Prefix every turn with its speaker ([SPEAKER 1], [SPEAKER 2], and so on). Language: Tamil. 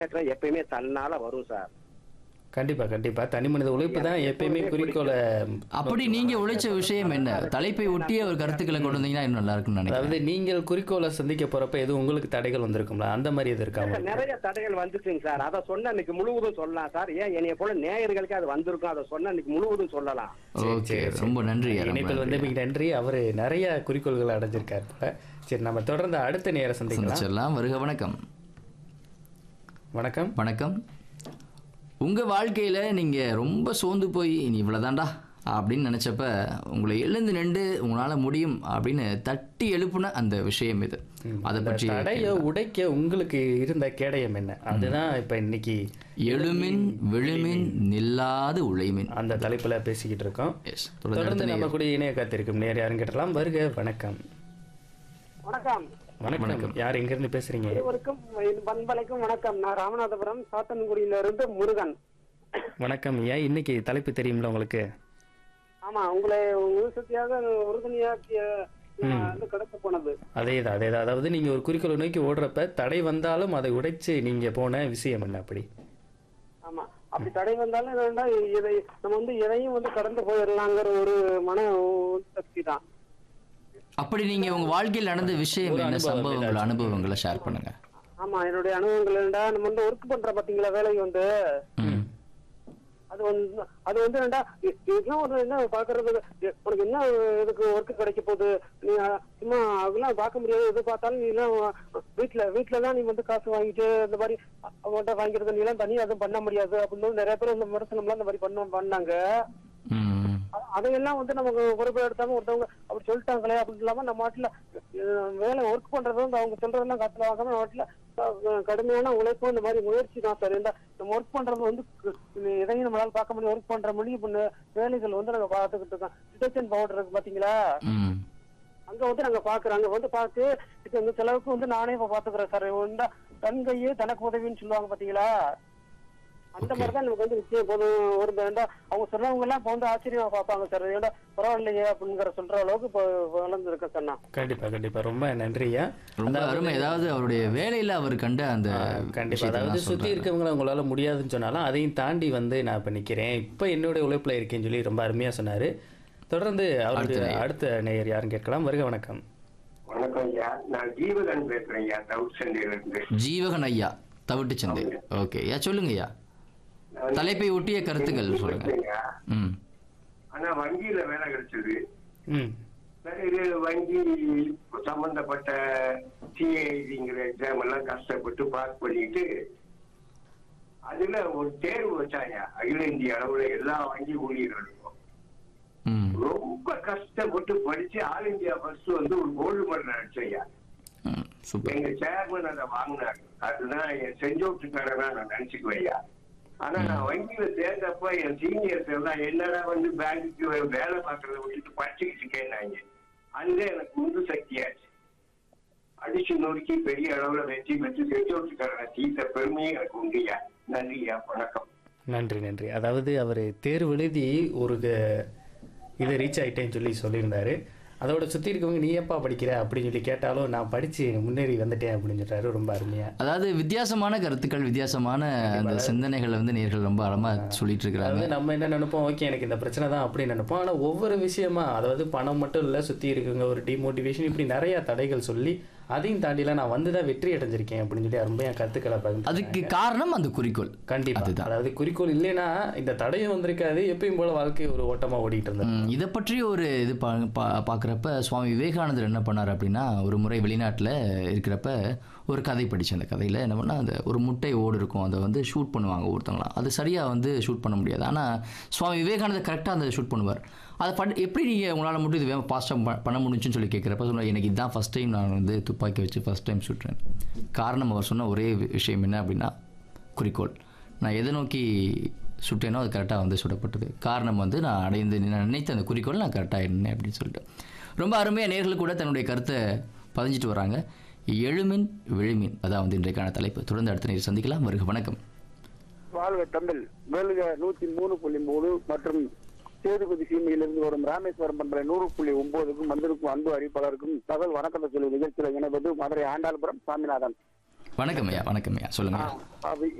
[SPEAKER 1] முன்னேற்றம் எப்பயுமே தன்னால வரும் சார்
[SPEAKER 2] கண்டிப்பா கண்டிப்பா தனி மனித உழைப்பு தான் எப்பயுமே குறிக்கோளை
[SPEAKER 3] அப்படி நீங்க உழைச்ச விஷயம் என்ன தலைப்பை ஒட்டிய ஒரு கருத்துக்களை கொண்டு வந்தீங்கன்னா இன்னும் நல்லா இருக்கும்னு நினைக்கிறேன்
[SPEAKER 2] அதாவது நீங்கள் குறிக்கோளை சந்திக்க போறப்ப எதுவும் உங்களுக்கு தடைகள் வந்திருக்கும்ல அந்த மாதிரி எது இருக்கா உங்களுக்கு?
[SPEAKER 1] நிறைய தடைகள் வந்துச்சுங்க சார் அதை சொன்ன அன்னைக்கு முழுவதும் சொல்லலாம் சார் ஏன் என்னைய போல நேயர்களுக்கு அது வந்திருக்கும் அதை சொன்ன அன்னைக்கு முழுவதும் சொல்லலாம்
[SPEAKER 2] சரி,
[SPEAKER 3] ஓகே
[SPEAKER 2] சரி, சரி.
[SPEAKER 3] ரொம்ப நன்றி ரொம்ப
[SPEAKER 2] இணைப்பில் வந்து
[SPEAKER 3] நன்றி.
[SPEAKER 2] மிக நன்றி அவரு நிறைய குறிக்கோள்களை அடைஞ்சிருக்காரு போல சரி நம்ம தொடர்ந்து அடுத்த நேரம் சந்திக்கலாம்
[SPEAKER 3] சந்திச்சிடலாம் வருக வணக்கம்
[SPEAKER 2] வணக்கம்
[SPEAKER 3] வணக்கம் உங்க வாழ்க்கையில நீங்க ரொம்ப சோர்ந்து போய் நீ இவ்வளவுதான்டா அப்படின்னு நினைச்சப்ப உங்களை எழுந்து நின்று உங்களால முடியும் அப்படின்னு தட்டி எழுப்புன அந்த விஷயம் இது அதை
[SPEAKER 2] இந்த
[SPEAKER 3] பற்றி
[SPEAKER 2] தடையை உடைக்க உங்களுக்கு இருந்த கேடயம் என்ன அதுதான் இப்ப இன்னைக்கு
[SPEAKER 3] எழுமின் விழுமின் நில்லாது உழைமின்
[SPEAKER 2] அந்த தலைப்புல பேசிக்கிட்டு இருக்கோம்
[SPEAKER 3] எஸ்
[SPEAKER 2] தொடர்ந்து நம்ம கூட இணைய காத்திருக்கும் நேர் யாரும் கேட்டலாம் வருக வணக்கம்
[SPEAKER 4] வணக்கம்
[SPEAKER 2] வணக்கம் யார் எங்க இருந்து பேசுறீங்க
[SPEAKER 4] இருவருக்கும் பண்பலைக்கும் வணக்கம் நான் ராமநாதபுரம் சாத்தன்குடியில இருந்து முருகன்
[SPEAKER 2] வணக்கம் ஏன் இன்னைக்கு தலைப்பு தெரியும்ல உங்களுக்கு
[SPEAKER 4] ஆமா உங்களை உறுதியாக உறுதுணையாக்கிய நான் வந்து கிடைக்க போனது
[SPEAKER 2] அதேதான் அதேதான் அதாவது நீங்க ஒரு குறிக்கோளை நோக்கி ஓடுறப்ப தடை வந்தாலும் அதை உடைச்சு நீங்க போன விஷயம் என்ன அப்படி
[SPEAKER 4] ஆமா அப்படி தடை வந்தாலும் என்னன்னா இதை நம்ம வந்து எதையும் வந்து கடந்து போயிடலாங்கிற ஒரு மன சக்தி தான்
[SPEAKER 3] அப்படி நீங்க உங்க வாழ்க்கையில் நடந்த விஷயம்
[SPEAKER 2] ஒரு
[SPEAKER 3] என்ன
[SPEAKER 2] அனுபவம்
[SPEAKER 3] சம்பவங்கள்
[SPEAKER 2] ஏதாச்சும்.
[SPEAKER 3] அனுபவங்களை ஷேர் பண்ணுங்க
[SPEAKER 4] ஆமா என்னுடைய அனுபவங்கள் என்னடா நம்ம வந்து ஒர்க் பண்ற பாத்தீங்களா வேலைக்கு வந்து
[SPEAKER 3] ம்
[SPEAKER 4] அது வந்து அது வந்து என்னடா இ- இதெல்லாம் ஒரு என்ன பாக்குறது இ- உனக்கு என்ன இதுக்கு ஒர்க் கிடைக்க போகுது நீ அஹ், சும்மா அதெல்லாம் பார்க்க முடியாது எது பார்த்தாலும் நீ எல்லாம் வீட்டுல வீட்டுல தான் நீ வந்து காசு வாங்கிட்டு இந்த மாதிரி அவங்கள்ட்ட வாங்கிக்கிறது நீ எல்லாம் தனியா எதுவும் பண்ண முடியாது அப்படின்னு நிறைய பேர் இந்த விமர்சனம்லாம் இந்த மாதிரி பண்ண பண்ணாங்க
[SPEAKER 3] ம்
[SPEAKER 4] அ- அதையெல்லாம் வந்து நமக்கு பொறுப்பு எடுத்தாம ஒருத்தவங்க அப்படி சொல்லிட்டாங்களே அப்படின்னு இல்லாம நம்ம நாட்டுல அஹ், வேலை ஒர்க் பண்றது வந்து அவங்க சொல்றதெல்லாம் காத்துல வாங்காம நம்ம நாட்டுல அஹ், கடுமையான உழைப்பு இந்த மாதிரி முயற்சி தான் சார் இந்த நம்ம ஒர்க் பண்றது வந்து கு- இது எதையும் நம்மளால பார்க்க முடியும் ஒர்க் பண்ற முடியும் பண்ண வேலைகள் வந்து நாங்க பார்த்துக்கிட்டு இருக்கோம் டிடெக்ஷன் பவுடர் இருக்கு பாத்தீங்களா
[SPEAKER 3] ம்
[SPEAKER 4] அங்க வந்து நாங்க பாக்குறோம் அங்க வந்து பார்த்து இப்ப இந்த செலவுக்கு வந்து நானே இப்ப பாத்துக்கிறேன் சார் இந்த தன் கையே தனக்கு உதவின்னு சொல்லுவாங்க பாத்தீங்களா அந்த மாதிரி தான் நமக்கு வந்து நிச்சயம் போதும் ஒரு வேண்டாம் அவங்க சொல்றவங்க எல்லாம் இப்ப வந்து ஆச்சரியமா பார்ப்பாங்க சார் ஏடா பரவாயில்லையே அப்படிங்கிற சொல்ற அளவுக்கு இப்போ வளர்ந்துருக்கேன் சார் நான்
[SPEAKER 2] கண்டிப்பா கண்டிப்பா ரொம்ப நன்றியா
[SPEAKER 3] ரொம்ப அருமை அதாவது அவருடைய வேலையில அவர் கண்ட அந்த
[SPEAKER 2] கண்டிப்பா
[SPEAKER 3] விஷயத்தை
[SPEAKER 2] அதாவது
[SPEAKER 3] தான்
[SPEAKER 2] சுத்தி
[SPEAKER 3] சொல்றாரு.
[SPEAKER 2] இருக்கவங்கள உங்களால முடியாதுன்னு சொன்னாலும் அதையும் தாண்டி வந்து நான் இப்ப நிக்கிறேன் இப்ப என்னுடைய உழைப்புல இருக்கேன்னு சொல்லி ரொம்ப அருமையா சொன்னாரு தொடர்ந்து அவருடைய அடுத்த நேயர் யாரும் கேட்கலாம் வருக வணக்கம்
[SPEAKER 5] வணக்கம் ஐயா நான் ஜீவகன் பேசுறேன் ஐயா டவுட் சென்டர்ல இருந்து
[SPEAKER 3] ஜீவகன் ஐயா தவிட்டு சந்தை ஓகே ஐயா சொல்லுங்க ஐயா
[SPEAKER 5] நான்
[SPEAKER 3] தலைப்பை ஒட்டிய கருத்துக்கள் சொல்லுங்க
[SPEAKER 5] பேசுறேன்யா.
[SPEAKER 3] ம்
[SPEAKER 5] ஆனா வங்கியில வேலை கிடைச்சது
[SPEAKER 2] ம்
[SPEAKER 5] பிறகு வங்கி சம்பந்தப்பட்ட சிஐடிங்கிற எக்ஸாம் எல்லாம் கஷ்டப்பட்டு பாஸ் பண்ணிட்டு அதுல ஒரு தேர்வு வச்சாயா அகில இந்திய அளவுல எல்லா வங்கி ஊழியர்களுக்கும்
[SPEAKER 3] ம்
[SPEAKER 5] ரொம்ப கஷ்டப்பட்டு படிச்சு ஆல் இந்தியா ஃபர்ஸ்ட் வந்து ஒரு கோல்டு மெடல் அடிச்சையா
[SPEAKER 3] ம் சூப்பர்
[SPEAKER 5] எங்க சேர்மன் அதை வாங்கினாரு அதுதான் என் செஞ்சோட்டுக்காரனா நான் நினைச்சுக்குவையா ஆனா நான் வங்கியில சேர்ந்தப்ப என் சீனியர்ஸ் எல்லாம் என்னடா வந்து பேங்க்குக்கு வேலை பார்க்கறத விட்டுட்டு படிச்சுக்கிட்டு இருக்கேன்னாங்க அந்த எனக்கு உந்து சக்தியாச்சு அடிச்சு நொறுக்கி பெரிய அளவுல வெற்றி பெற்று செஞ்சோட்டுக்காரனை தீர்த்த பெருமையும் எனக்கு உண்டுயா நன்றியா வணக்கம்
[SPEAKER 2] நன்றி நன்றி அதாவது அவர் தேர்வு எழுதி ஒரு க- இதை ரீச் ஆயிட்டேன்னு சொல்லி சொல்லியிருந்தாரு அதோட சுத்தி இருக்கவங்க நீ ஏப்பா படிக்கிற அப்படின்னு சொல்லி கேட்டாலும் நான் படிச்சு முன்னேறி வந்துட்டேன் அப்படின்னு சொல்றாரு ரொம்ப அருமையா
[SPEAKER 3] அதாவது வித்தியாசமான கருத்துக்கள் வித்தியாசமான அந்த சிந்தனைகளை வந்து நேர்கள் ரொம்ப அழமா சொல்லிட்டு இருக்கிறாங்க
[SPEAKER 2] அதாவது நம்ம என்ன நினைப்போம் ஓகே எனக்கு இந்த பிரச்சனை தான் அப்படின்னு நினைப்போம் ஆனா ஒவ்வொரு விஷயமா அதாவது பணம் மட்டும் இல்ல சுத்தி இருக்கவங்க ஒரு டிமோட்டிவேஷன் இப்படி நிறைய தடைகள் சொல்லி அதையும் தாண்டிலாம் நான் வந்து தான் வெற்றி அடைஞ்சிருக்கேன் அப்படின்னு சொல்லி அருமையா கருத்துக்களை பகிர்ந்து
[SPEAKER 3] அதுக்கு காரணம் அந்த குறிக்கோள்
[SPEAKER 2] கண்டிப்பா
[SPEAKER 3] அதுதான்.
[SPEAKER 2] அதாவது குறிக்கோள் இல்லைன்னா இந்த தடையும் வந்திருக்காது எப்பயும் போல வாழ்க்கை ஒரு ஓட்டமா ஓடிட்டு இருந்தது
[SPEAKER 3] ம், இதை பற்றி ஒரு இது பா பா- பார்க்குறப்ப சுவாமி விவேகானந்தர் என்ன பண்ணார் அப்படின்னா ஒரு முறை வெளிநாட்டில் இருக்கிறப்ப ஒரு கதை படித்தேன் அந்த கதையில் என்ன பண்ணால் அந்த ஒரு முட்டை ஓடு இருக்கும் அதை வந்து ஷூட் பண்ணுவாங்க ஒருத்தவங்களாம் அது சரியாக வந்து ஷூட் பண்ண முடியாது ஆனால் சுவாமி விவேகானந்தர் கரெக்டாக அந்த ஷூட் பண்ணுவார் அதை பண் எப்படி நீங்கள் உங்களால் மட்டும் இது வேணும் ஃபாஸ்ட்டாக பண்ண முடிஞ்சுன்னு சொல்லி கேட்குறப்ப சொன்னார் எனக்கு இதுதான் ஃபஸ்ட் டைம் நான் வந்து துப்பாக்கி வச்சு ஃபஸ்ட் டைம் சுட்டுறேன் காரணம் அவர் சொன்ன ஒரே விஷயம் என்ன அப்படின்னா குறிக்கோள் நான் எதை நோக்கி சுட்டேனோ அது கரெக்டாக வந்து சுடப்பட்டது காரணம் வந்து நான் அடைந்து நான் நினைத்த அந்த குறிக்கோள் நான் கரெக்டாக இருந்தேன் அப்படின்னு சொல்லிட்டு ரொம்ப அருமையாக நேர்கள் கூட தன்னுடைய கருத்தை பதிஞ்சிட்டு வராங்க எழுமின் விழுமின் அதான் வந்து இன்றைக்கான தலைப்பு தொடர்ந்து அடுத்த நேரம் சந்திக்கலாம் வருக வணக்கம்
[SPEAKER 6] வாழ்க தமிழ் வேலுக நூத்தி மூணு புள்ளி மூணு மற்றும் சேதுபதி சீமையிலிருந்து வரும் ராமேஸ்வரம் பண்ற நூறு புள்ளி ஒன்பதுக்கும் வந்திருக்கும் அன்பு அறிவிப்பாளருக்கும் தகவல் வணக்கத்தை சொல்லி நிகழ்ச்சியில் இணைவது மதுரை ஆண்டாள்புரம் சாமிநாதன்
[SPEAKER 3] வணக்கம் ஐயா வணக்கம் ஐயா சொல்லுங்க
[SPEAKER 6] அது